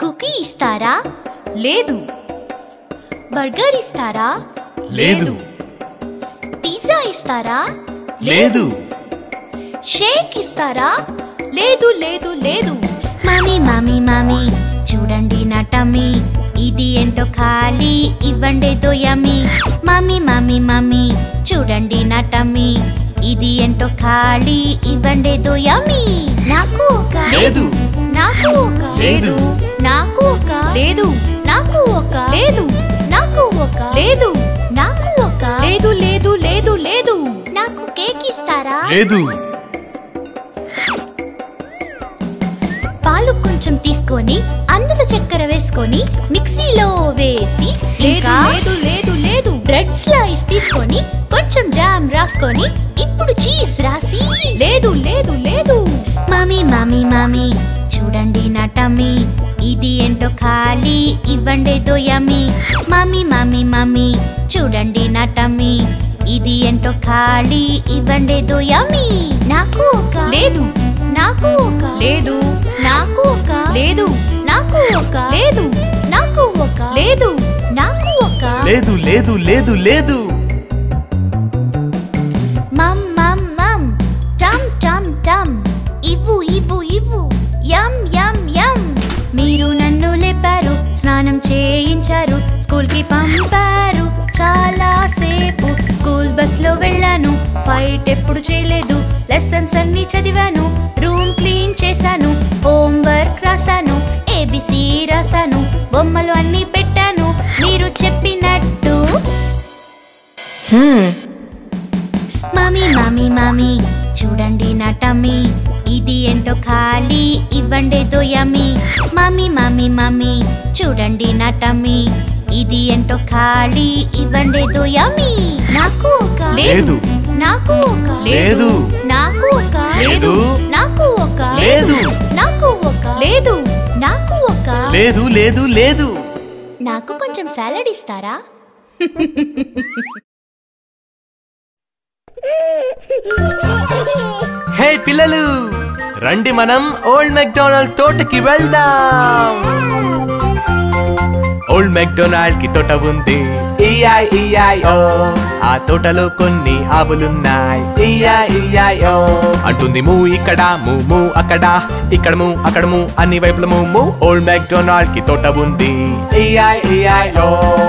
Cookie ఇస్తారా లేదు burger ఇస్తారా లేదు పిజ్జా ఇస్తారా లేదు షేక్ ఇస్తారా లేదు లేదు లేదు మమ్మీ మమ్మీ మమ్మీ చూడండి నా టమ్మీ ఇది ఏంటో ఖాళీ ఇవ్వండేదో యమ్మీ మమ్మీ మమ్మీ మమ్మీ చూడండి నా టమ్మీ ఇది ఏంటో ఖాళీ ఇవ్వండేదో యమ్మీ నాకు ఒక లేదు నాకు ఒక లేదు నాకు ఒక లేదు నాకు ఒక లేదు నాకు ఒక లేదు నాకు ఒక లేదు లేదు లేదు లేదు నాకు కేక్ ఇస్తారా లేదు పాలు కొంచెం తీసుకొని అందులో చక్కెర వేసుకొని మిక్సీలో వేసి లేదు ఇంకా లేదు లేదు లేదు బ్రెడ్ స్లైస్ తీసుకొని కొంచెం జామ్ రాసుకొని ఇప్పుడు చీజ్ రాసి లేదు లేదు లేదు మమ్మీ మమ్మీ మమ్మీ చూడండి నా టమ్మీ ఇది ఏంటో ఖాళీ ఇవ్వండేదో యమ్మీ మమ్మీ మమ్మీ మమ్మీ చూడండి నా టమ్మీ ఇది ఏంటో ఖాళీ ఇవ్వండేదో యమ్మీ నాకు ఒక లేదు నాకు ఒక లేదు నాకు ఒక లేదు నాకు ఒక లేదు నాకు ఒక లేదు నాకు ఒక లేదు లేదు లేదు లేదు మమ్ మమ్ మమ్ టమ్ టమ్ టమ్ ఇవ్వు ఇవ్వు ఇవ్వు యమ్ యమ్ యమ్ మీరు నన్ను లేపారు స్నానం చేయించారు స్కూల్ కి పంపారు చాలా సేపు స్కూల్ బస్ లో వెళ్ళాను ఫైట్ ఎప్పుడు చేయలేదు లెసన్స్ అన్ని చదివాను రూమ్ క్లీన్ చేశాను హోంవర్క్ రాశాను ఏబిసి రాశాను బొమ్మలు అన్ని పెట్టాను మీరు చెప్పినట్టు మమ్మీ మమ్మీ మమ్మీ చూడండి నా టమ్మీ ఇది ఏంటో ఖాళీ ఇవ్వండేదో యమ్మీ మమ్మీ మమ్మీ మమ్మీ చూడండి నా టమ్మీ ఇది ఏంటో ఖాళీ ఇవ్వండేదో యమ్మీ నాకు ఒక లేదు నాకు ఒక లేదు నాకు ఒక లేదు నాకు ఒక లేదు నాకు ఒక లేదు నాకు ఒక లేదు లేదు లేదు నాకు కొంచెం సాలడ్ ఇస్తారా హే పిల్లలు రండి మనం ఓల్డ్ మెక్డొనాల్డ్ తోటకి వెళ్దాం ఓల్డ్ మెక్డొనాల్డ్ కి తోట ఉంది ఈఐ ఈఐ ఓ ఆ తోటలో కొన్ని ఆవులున్నాయి ఈఐ ఈఐ ఓ అంటుంది మూ ఇక్కడ మూ మూ అక్కడ ఇక్కడ మూ అక్కడ మూ అన్ని వైపుల మూ మూ ఓల్డ్ మెక్డొనాల్డ్ కి తోట ఉంది E I E I O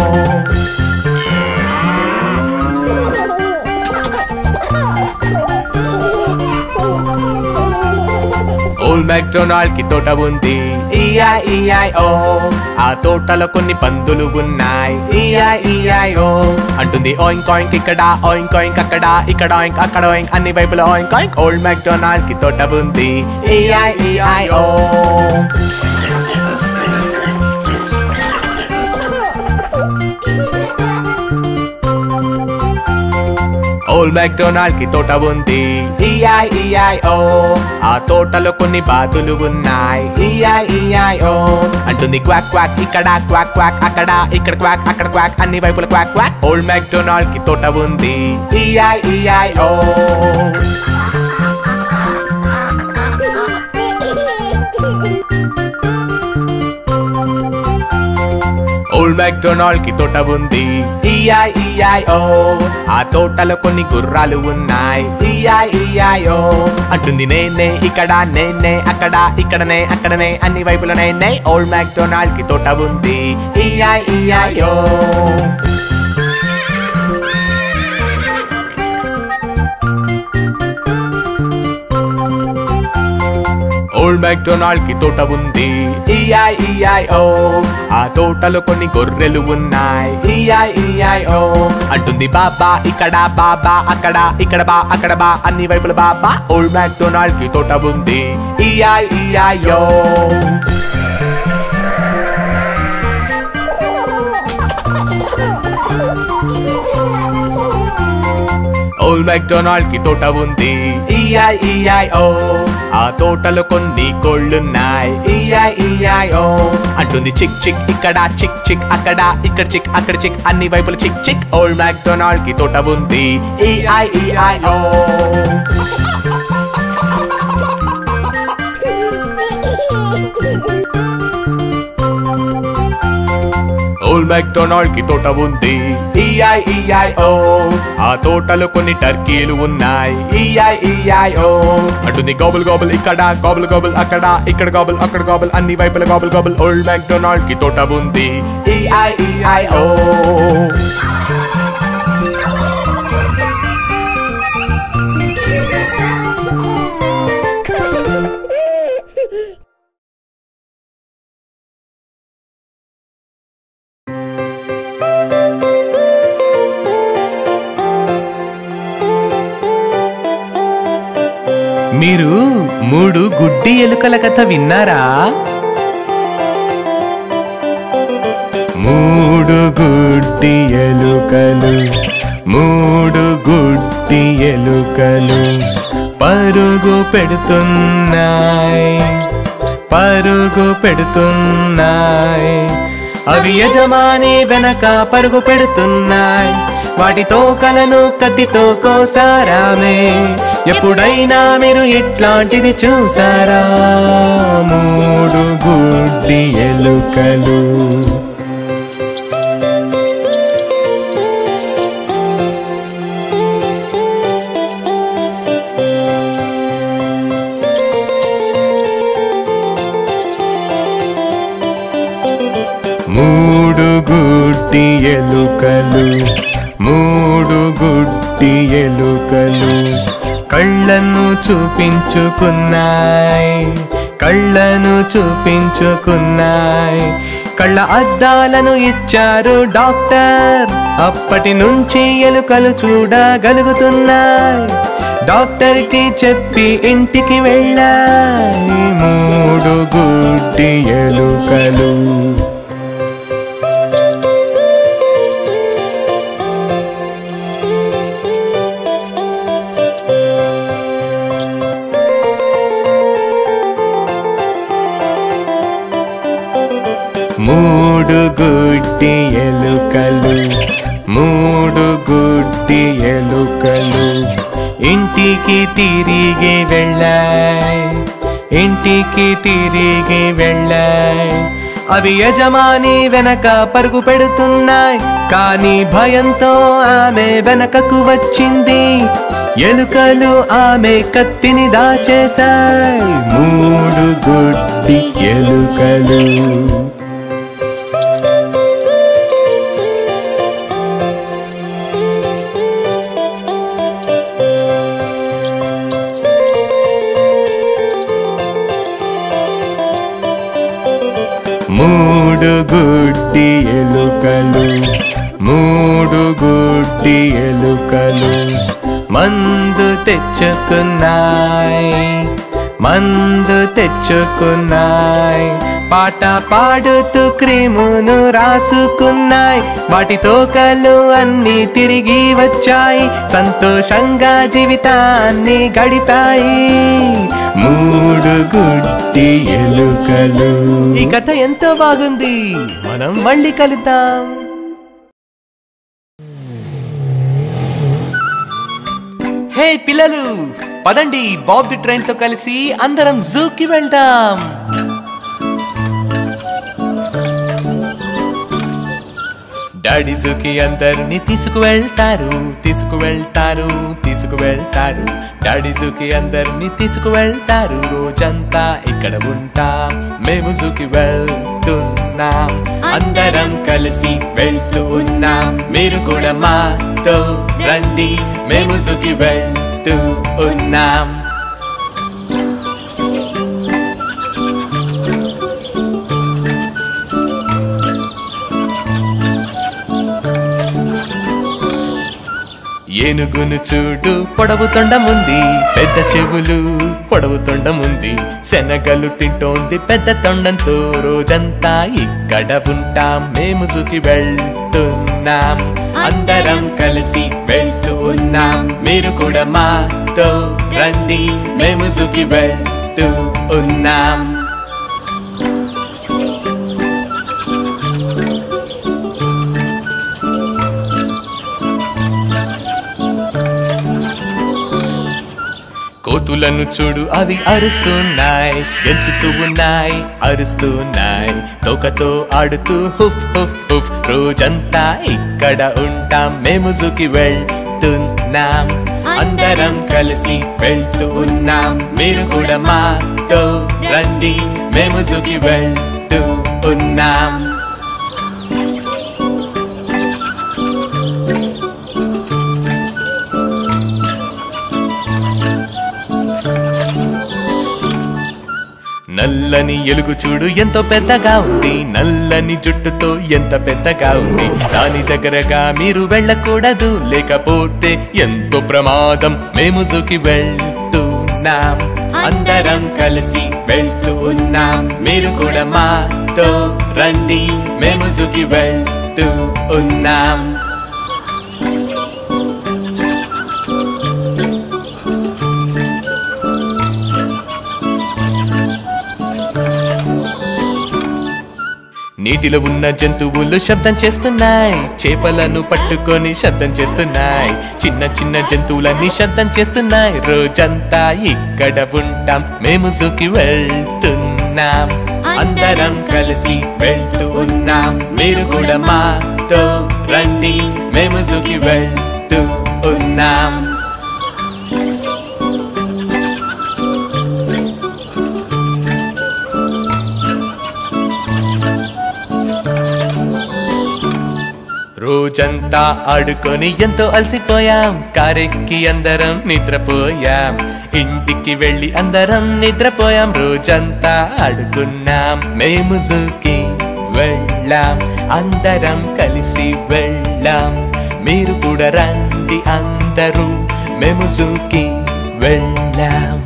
old McDonald కి తోట ఉంది ఈఐ ఈఐ ఓ ఆ తోటలో కొన్ని పందులు ఉన్నాయి ఈఐ ఈఐ ఓ అంటుంది ఓయింక్ ఓయింక్ ఇక్కడ ఓయింక్ ఓయింక్ అక్కడ ఇక్కడ ఓయింక్ అక్కడ ఓయింక్ అన్ని వైపుల ఓయింక్ ఓయింక్ ఓల్డ్ మెక్డొనాల్డ్ కి తోట ఉంది E I E I O old McDonald కి తోట ఉంది ఈఐ ఈఐ ఓ ఆ తోటలో కొన్ని బాతులు ఉన్నాయి ఈఐ ఈఐ ఓ అంటుంది క్వాక్ క్వాక్ ఇక్కడ క్వాక్ క్వాక్ అక్కడ ఇక్కడ క్వాక్ అక్కడ క్వాక్ అన్ని వైపుల క్వాక్ క్వాక్ ఓల్డ్ మెక్డొనాల్డ్ కి తోట ఉంది E I E I O old McDonald కి తోట ఉంది ఈఐ ఈఐ ఓ ఆ తోటలో కొన్ని గుర్రాలు ఉన్నాయి ఈఐ ఈఐ ఓ అంటుంది నేనే ఇక్కడ నేనే అక్కడ ఇక్కడనే అక్కడనే అన్ని వైపుల నేనే ఓల్డ్ మెక్డొనాల్డ్ కి తోట ఉంది E I E I O old McDonald కి తోట ఉంది ఈఐ ఈఐ ఓ ఆ తోటలో కొన్ని గొర్రెలు ఉన్నాయి ఈఐ ఈఐ ఓ అంటుంది బాబా ఇక్కడ బాబా అక్కడ ఇక్కడ బా అక్కడ బా అన్ని వైపుల బాబా ఓల్డ్ మెక్డొనాల్డ్ కి తోట ఉంది E I E I O old McDonald కి తోట ఉంది ఈఐ ఈఐ ఓ ఆ తోటలో కొన్ని కోళ్ళున్నాయి ఈఐ ఈఐ ఓ అంటుంది చిక్ చిక్ ఇక్కడ చిక్ చిక్ అక్కడ ఇక్కడ చిక్ అక్కడ చిక్ అన్ని వైపుల చిక్ చిక్ ఓల్డ్ మెక్డొనాల్డ్ కి తోట ఉంది E I E I O old McDonald కి తోట ఉంది ఈఐ ఈఐ ఓ ఆ తోటలో కొన్ని టర్కీలు ఉన్నాయి ఈఐ ఈఐ ఓ అంటుంది గోబుల్ గోబుల్ ఇక్కడ గోబుల్ గోబుల్ అక్కడ ఇక్కడ గోబుల్ అక్కడ గోబుల్ అన్ని వైపుల గోబుల్ గోబుల్ ఓల్డ్ మెక్డొనాల్డ్ కి తోట ఉంది ఈఐ ఈఐ ఓ మీరు మూడు గుడ్డి ఎలుకల కథ విన్నారా మూడు గుడ్డి ఎలుకలు మూడు గుడ్డి ఎలుకలు పరుగు పెడుతున్నాయి పరుగు పెడుతున్నాయి అవి యజమాని వెనక పరుగు పెడుతున్నాయి వాటి తోకలను కత్తితో కోసారామే ఎప్పుడైనా మీరు ఇట్లాంటిది చూసారా మూడు గుడ్డి ఎలుకలు మూడు గుడ్డి ఎలుకలు మూడు గుడ్డి ఎలుకలు కళ్ళను చూపించుకున్నాయి కళ్ళను చూపించుకున్నాయి కళ్ళ అద్దాలను ఇచ్చారు డాక్టర్ అప్పటి నుంచి ఎలుకలు చూడగలుగుతున్నాయి డాక్టర్ కి చెప్పి ఇంటికి వెళ్ళాయి మూడు గుడ్డి ఎలుకలు మూడు గుడ్డి ఎలుకలు మూడు గుడ్డి ఎలుకలు ఇంటికి తిరిగి వెళ్ళాయి ఇంటికి తిరిగి వెళ్ళాయి అవి యజమాని వెనక పరుగు పెడుతున్నాయి కానీ భయంతో ఆమె వెనకకు వచ్చింది ఎలుకలు ఆమె కత్తిని దాచేశాయి మూడు గుడ్డి ఎలుకలు మూడు గుడ్డి ఎలుకలు మూడు గుడ్డి ఎలుకలు మందు తెచ్చుకున్నాయి మందు తెచ్చుకున్నాయి పాట పాడుతూ క్రీమును రాసుకున్నాయి వాటి తోకలు అన్ని తిరిగి వచ్చాయి సంతోషంగా జీవితాన్ని గడిపాయి మూడు గుడ్డి ఎలుకలు ఈ కథ ఎంతో బాగుంది మనం మళ్ళీ కలుద్దాం హే పిల్లలు పదండి బాబ్ ది ట్రైన్ తో కలిసి అందరం జూకి వెళ్దాం డాడీ జూకి అందరిని తీసుకువెళ్తారు తీసుకువెళ్తారు తీసుకువెళ్తారు డాడీ జూకి అందరిని తీసుకువెళ్తారు రోజంతా ఇక్కడ ఉంటాం మేము జూకి వెళ్తున్నాం అందరం కలిసి వెళ్తూ ఉన్నాం మీరు కూడా మాతో రండి మేము జూకి వెళ్తూ ఉన్నాం ఏనుగును చూడు పొడవు తొండముంది పెద్ద చెవులు పొడవు తొండముంది శనగలు తింటోంది పెద్ద తొండంతో రోజంతా ఇక్కడ ఉంటాం మేము జుకి వెళ్తున్నాం అందరం కలిసి వెళ్తూ ఉన్నాం మీరు కూడా మాతో రండి మేము జుకి వెళ్తూ ఉన్నాం కోతు కోతులను చూడు అవి అరుస్తున్నాయి గెంతుతూ ఉన్నాయి అరుస్తున్నాయి తోకతో ఆడుతూ హుఫ్ హుఫ్ హుఫ్ రోజంతా ఇక్కడ ఉంటాం మేము జూకి వెళ్తున్నాం అందరం కలిసి వెళ్తూ ఉన్నాం మీరు కూడా మాతో రండి మేము జూకి వెళ్తూ ఉన్నాం నల్లని ఎలుగు చూడు ఎంతో పెద్దగా ఉంది నల్లని జుట్టుతో ఎంత పెద్దగా ఉంది దాని దగ్గరగా మీరు వెళ్ళకూడదు లేకపోతే ఎంతో ప్రమాదం మేము జూకి వెళ్తున్నాం అందరం కలిసి వెళ్తూ ఉన్నాం మీరు కూడా మాతో రండి మేము జూకి వెళ్తూ ఉన్నాం నీటిలో ఉన్న జంతువులు శబ్దం చేస్తున్నాయి చేపలను పట్టుకొని శబ్దం చేస్తున్నాయి చిన్న చిన్న జంతువులన్నీ శబ్దం చేస్తున్నాయి రోజంతా ఇక్కడ ఉంటాం మేము జూకి వెళ్తున్నాం అందరం కలిసి వెళ్తూ ఉన్నాం మీరు కూడా మాతో రండి మేము జూకి వెళ్తూ ఉన్నాం రోజంతా ఆడుకొని ఎంతో అలసిపోయాం కారెక్కి అందరం నిద్రపోయాం ఇంటికి వెళ్ళి అందరం నిద్రపోయాం రోజంతా ఆడుకున్నాం మేము జూకి వెళ్ళాం అందరం కలిసి వెళ్ళాం మీరు కూడా రండి అందరూ మేము జూకి వెళ్ళాం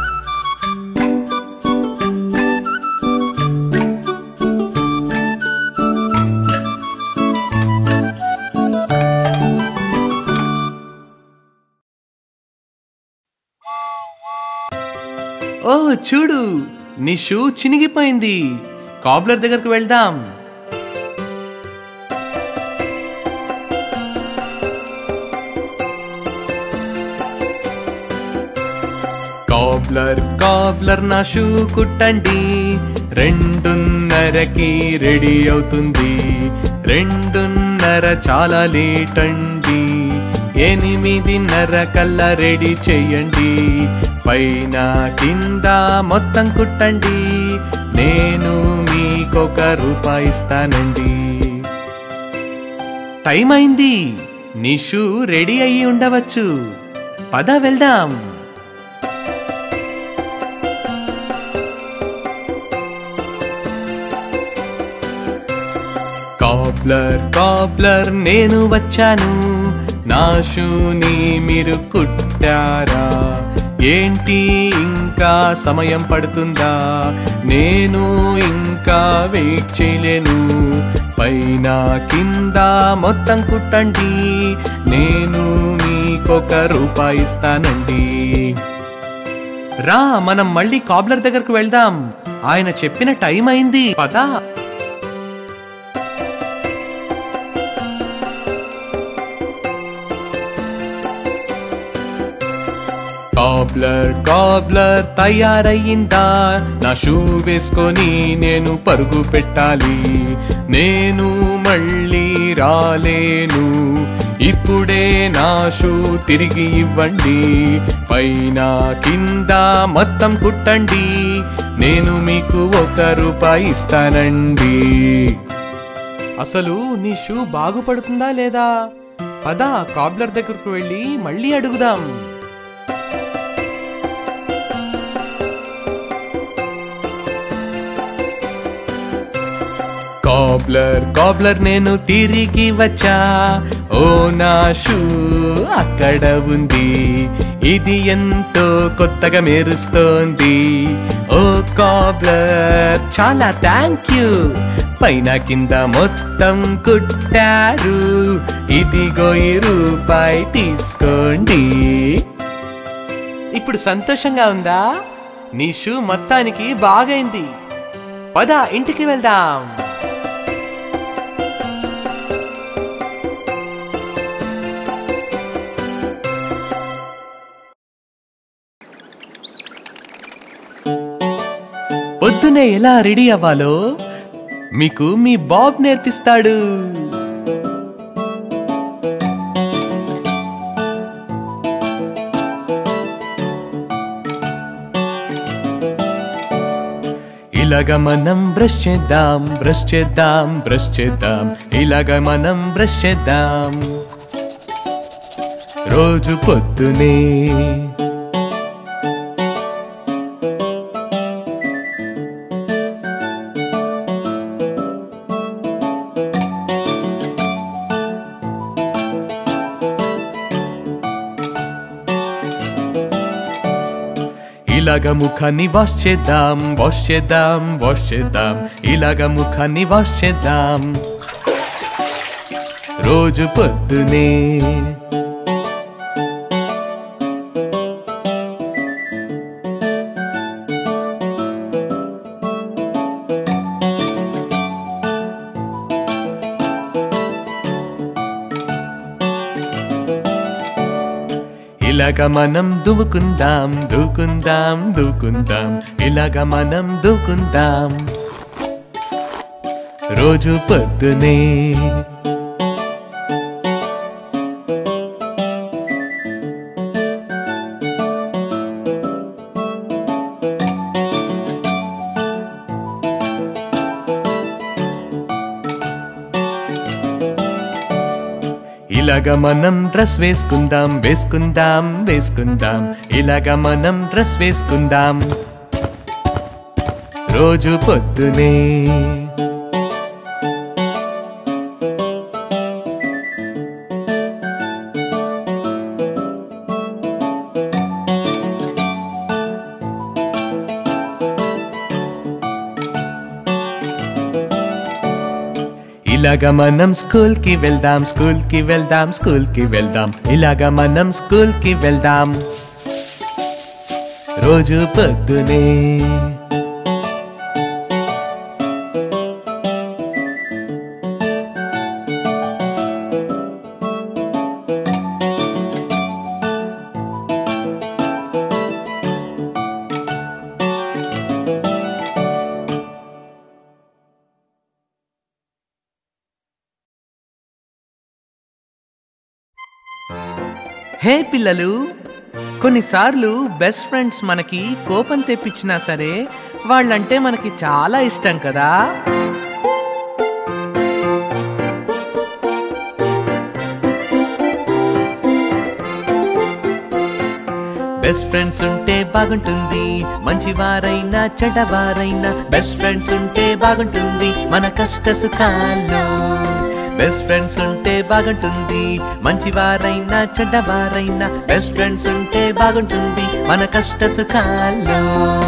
ఓ చూడు నీ షూ చినిగిపోయింది కాబ్లర్ దగ్గరకు వెళ్దాం కాబ్లర్ కాబ్లర్ నా షూ కుట్టండి రెండున్నరకి రెడీ అవుతుంది రెండున్నర చాలా లేట్ అండి ఎనిమిదిన్నర కల్లా రెడీ చెయ్యండి పైన కింద మొత్తం కుట్టండి నేను మీకొక రూపాయి ఇస్తానండి టైం అయింది నీ షూ రెడీ అయ్యి ఉండవచ్చు పద వెళ్దాం కాబ్లర్ కాబ్లర్ నేను వచ్చాను నా షూని మీరు కుట్టారా ఏంటి ఇంకా సమయం పడుతుందా నేను ఇంకా వెయిట్ చేయలేను పైన కింద మొత్తం కుట్టండి నేను మీకొక రూపాయి ఇస్తానండి రా మనం మళ్ళీ కాబ్లర్ దగ్గరకు వెళ్దాం ఆయన చెప్పిన టైం అయింది పదా కాబ్లర్ కాబ్లర్ తయారయ్యిందా నా షూ వేసుకొని నేను పరుగు పెట్టాలి నేను మళ్ళీ రాలేను ఇప్పుడే నా షూ తిరిగి ఇవ్వండి పైన కింద మొత్తం కుట్టండి నేను మీకు ఒక రూపాయి ఇస్తానండి అసలు నీ షూ బాగుపడుతుందా లేదా పద కాబ్లర్ దగ్గరకు వెళ్ళి మళ్ళీ అడుగుదాం కాబ్లర్ కాబ్లర్ నేను తిరిగి వచ్చా ఓ నా షూ అక్కడ ఉంది ఇది ఎంతో కొత్తగా మెరుస్తోంది ఓ కాబ్లర్ చాలా థ్యాంక్ యూ పైన కింద మొత్తం కుట్టారు ఇదిగో ఈ రూపాయి తీసుకోండి ఇప్పుడు సంతోషంగా ఉందా నీ షూ మొత్తానికి బాగైంది పద ఇంటికి వెళ్దాం పొద్దునే ఎలా రెడీ అవ్వాలో మీకు మీ బాబ్ నేర్పిస్తాడు ఇలాగ మనం బ్రష్ చేద్దాం బ్రష్ చేద్దాం బ్రష్ చేద్దాం ఇలాగ మనం బ్రష్ చేద్దాం రోజు పొద్దునే ఇలాగ ముఖాన్ని వాష్ చేద్దాం వాష్ చేద్దాం వాష్ చేద్దాం ఇలాగ ముఖాన్ని వాష్ చేద్దాం రోజు పొద్దునే ఇలాగ మనం దువ్వుకుందాం దూకుందాం దూకుందాం ఇలాగ మనం దూకుందాం రోజు పొద్దునే ఇలాగ మనం డ్రెస్ వేసుకుందాం వేసుకుందాం వేసుకుందాం ఇలాగ మనం డ్రెస్ వేసుకుందాం రోజు పొద్దునే ఇలాగ మనం స్కూల్ కి వెళ్దాం స్కూల్ కి వెళ్దాం స్కూల్ కి వెళ్దాం ఇలాగ మనం స్కూల్ కి వెళ్దాం రోజు పొద్దునే హే పిల్లలు కొన్నిసార్లు బెస్ట్ ఫ్రెండ్స్ మనకి కోపం తెప్పించినా సరే వాళ్ళంటే మనకి చాలా ఇష్టం కదా బెస్ట్ ఫ్రెండ్స్ ఉంటే బాగుంటుంది మంచి వారైనా చెడ్డవారైనా బెస్ట్ ఫ్రెండ్స్ ఉంటే బాగుంటుంది మన కష్ట సుఖాల్లో బెస్ట్ ఫ్రెండ్స్ ఉంటే బాగుంటుంది మంచి వారైనా చెడ్డవారైనా బెస్ట్ ఫ్రెండ్స్ ఉంటే బాగుంటుంది మన కష్ట సుఖాల్లో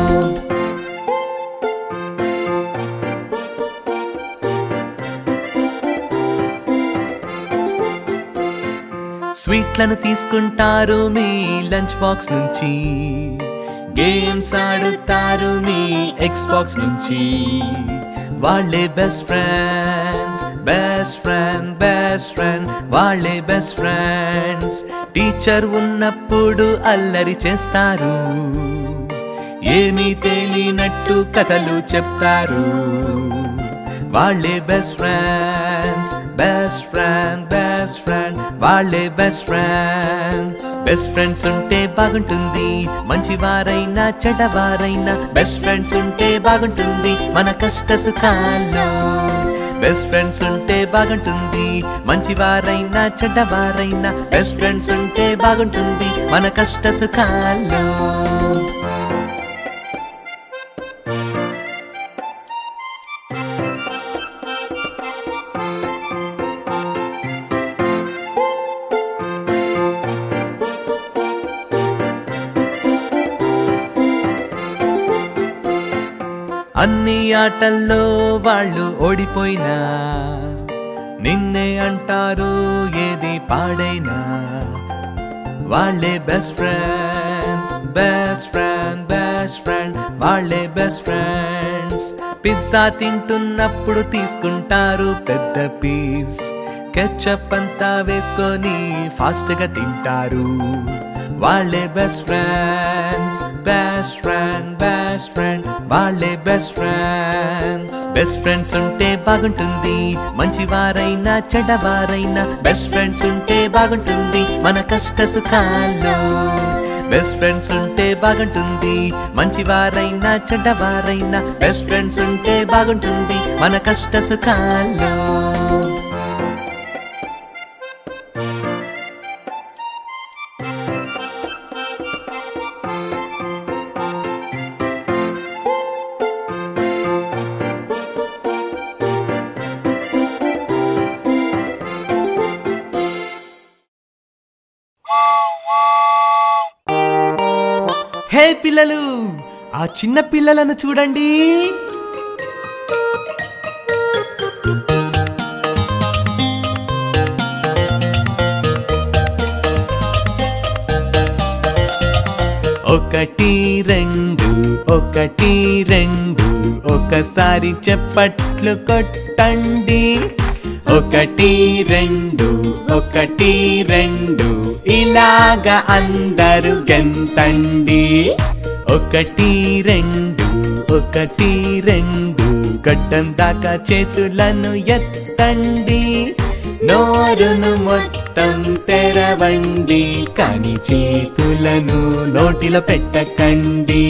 స్వీట్లను తీసుకుంటారు మీ లంచ్ బాక్స్ నుంచి గేమ్స్ ఆడుతారు మీ ఎక్స్ బాక్స్ నుంచి వాళ్ళే best friends best friend best friend వాళ్ళే బెస్ట్ ఫ్రెండ్స్ టీచర్ ఉన్నప్పుడు అల్లరి చేస్తారు ఏమీ తెలియనట్టు కథలు చెప్తారు వాళ్ళే best friends best friend best friend వాళ్ళే బెస్ట్ ఫ్రెండ్స్ బెస్ట్ ఫ్రెండ్స్ ఉంటే బాగుంటుంది మంచి వారైనా చెడ్డవారైనా బెస్ట్ ఫ్రెండ్స్ ఉంటే బాగుంటుంది మన కష్ట సుఖాల్లో బెస్ట్ ఫ్రెండ్స్ ఉంటే బాగుంటుంది మంచి వారైనా చెడ్డవారైనా బెస్ట్ ఫ్రెండ్స్ ఉంటే బాగుంటుంది మన కష్ట సుఖాల్లో అన్ని ఆటల్లో వాళ్ళు ఓడిపోయినా నిన్నే అంటారు ఏది పాడైనా వాళ్ళే best friends best friend best friend వాళ్ళే బెస్ట్ ఫ్రెండ్స్ పిజ్జా తింటున్నప్పుడు తీసుకుంటారు పెద్ద పీస్ కెచప్ అంతా వేసుకొని ఫాస్ట్ గా తింటారు వాళ్ళే best friends best friend best friend వాళ్ళే బెస్ట్ ఫ్రెండ్స్ బెస్ట్ ఫ్రెండ్స్ ఉంటే బాగుంటుంది మంచి వారైనా చెడ్డవారైనా బెస్ట్ ఫ్రెండ్స్ ఉంటే బాగుంటుంది మన కష్ట సుఖాల్లో బెస్ట్ ఫ్రెండ్స్ ఉంటే బాగుంటుంది మంచి వారైనా చెడ్డవారైనా బెస్ట్ ఫ్రెండ్స్ ఉంటే బాగుంటుంది మన కష్ట సుఖాల్లో హే పిల్లలు ఆ చిన్న పిల్లలను చూడండి ఒకటి రెండు ఒకటి రెండు ఒకసారి చెప్పట్లు కొట్టండి ఒకటి రెండు ఒకటి రెండు ఇలాగా అందరూ గెంతండి ఒకటి రెండు ఒకటి రెండు గడ్డం దాకా చేతులను ఎత్తండి నోరును మొత్తం తెరవండి కానీ చేతులను నోటిలో పెట్టకండి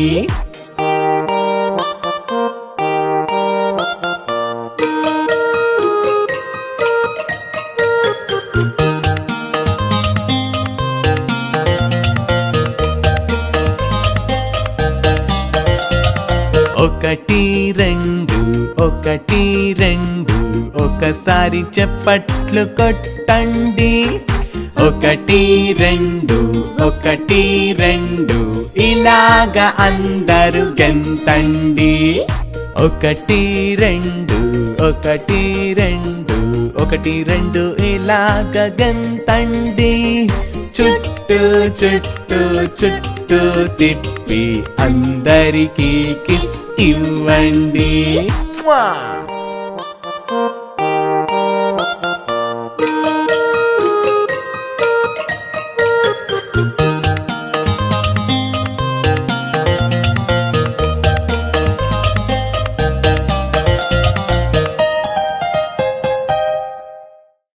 ఒకటి రెండు ఒకటి రెండు ఒకసారి చెప్పట్లు కొట్టండి ఒకటి రెండు ఒకటి రెండు ఇలాగా అందరూ గెంతండి ఒకటి రెండు ఒకటి రెండు ఒకటి రెండు ఇలాగ గెంతండి చుట్టూ చుట్టూ చుట్టూ తిప్పి అందరికీ కిస్ ఇవ్వండి Mwah!